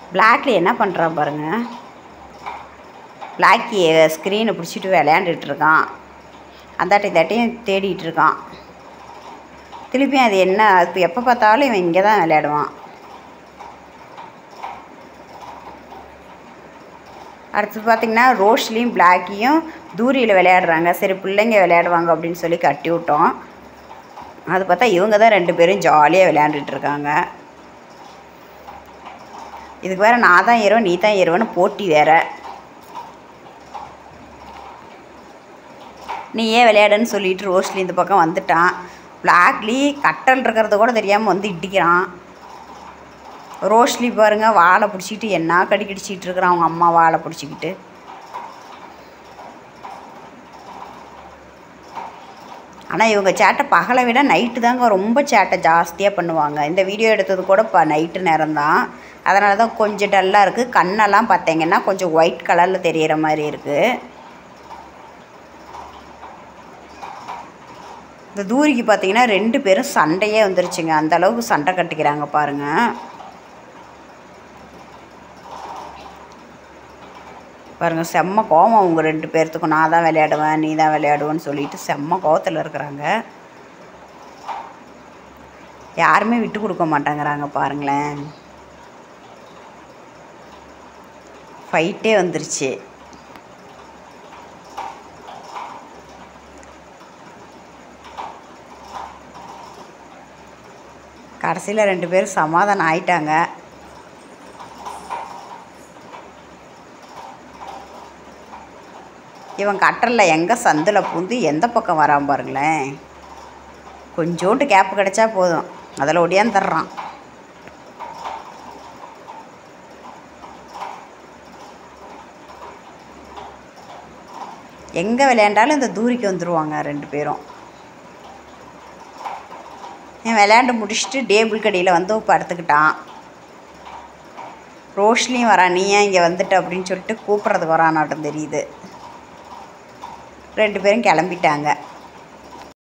பிளாக்ல என்ன பண்ணுறான் பாருங்க பிளாக்கி ஸ்க்ரீனை பிடிச்சிட்டு விளையாண்டுட்டு இருக்கான் அந்தாட்டி தாட்டியும் தேடிட்டு இருக்கான் திருப்பியும் அது என்ன அது எப்போ பார்த்தாலும் இவன் இங்கே தான் விளையாடுவான் அடுத்து பார்த்திங்கன்னா ரோஷ்லியும் பிளாக்கியும் தூரியில் விளையாடுறாங்க சரி பிள்ளைங்க விளையாடுவாங்க அப்படின்னு சொல்லி கட்டி விட்டோம் அது பார்த்தா இவங்க தான் ரெண்டு பேரும் ஜாலியாக விளையாண்டுட்டு இருக்காங்க இதுக்கு வேற நான் தான் ஏறுவேன் நீ தான் ஏறுவேன்னு போட்டி வேற நீ ஏன் விளையாடுன்னு சொல்லிட்டு ரோஷ்லி இந்த பக்கம் வந்துட்டான் பிளாக்லி கட்டல் இருக்கிறது கூட தெரியாமல் வந்து இடிக்கிறான் ரோஷ்லி பாருங்க வாழை பிடிச்சிக்கிட்டு என்ன கடி கடிச்சிக்கிட்டு இருக்கிறான் அவங்க அம்மா வாழை பிடிச்சிக்கிட்டு ஆனால் இவங்க சேட்டை பகலை விட நைட்டு தாங்க ரொம்ப சேட்டை ஜாஸ்தியாக பண்ணுவாங்க இந்த வீடியோ எடுத்தது கூட இப்போ நைட்டு நேரம் தான் அதனால தான் கொஞ்சம் டல்லாக இருக்குது கண்ணெல்லாம் பார்த்தீங்கன்னா கொஞ்சம் ஒயிட் கலரில் தெரியிற மாதிரி இருக்குது இந்த தூரிக்கு பார்த்தீங்கன்னா ரெண்டு பேரும் சண்டையே வந்துருச்சுங்க அந்த அளவுக்கு சண்டை கட்டிக்கிறாங்க பாருங்க பாருங்க செம்ம கோவம் அவங்க ரெண்டு பேர்த்துக்கும் நான் தான் விளையாடுவேன் நீ தான் விளையாடுவேன்னு சொல்லிட்டு செம்ம கோவத்தில் இருக்கிறாங்க யாருமே விட்டு கொடுக்க மாட்டேங்கிறாங்க பாருங்களேன் ஃபைட்டே வந்துருச்சு கடைசியில் ரெண்டு பேரும் சமாதானம் ஆயிட்டாங்க இவன் கட்டரில் எங்கே சந்தில் பூந்து எந்த பக்கம் வரான் பாருங்களேன் கொஞ்சோண்டு கேப்பு கிடைச்சா போதும் அதில் ஒடியாந்துடுறான் எங்கே விளையாண்டாலும் இந்த தூரிக்கு வந்துடுவாங்க ரெண்டு பேரும் இவன் விளையாண்டு முடிச்சுட்டு டேபிள் கடியில் வந்து படுத்துக்கிட்டான் ரோஷ்லியும் வரான் நீ ஏன் இங்கே வந்துட்ட அப்படின்னு சொல்லிட்டு கூப்பிட்றதுக்கு வரானாட்டம் தெரியுது ரெண்டு பேரும் கிளம்பிட்டாங்க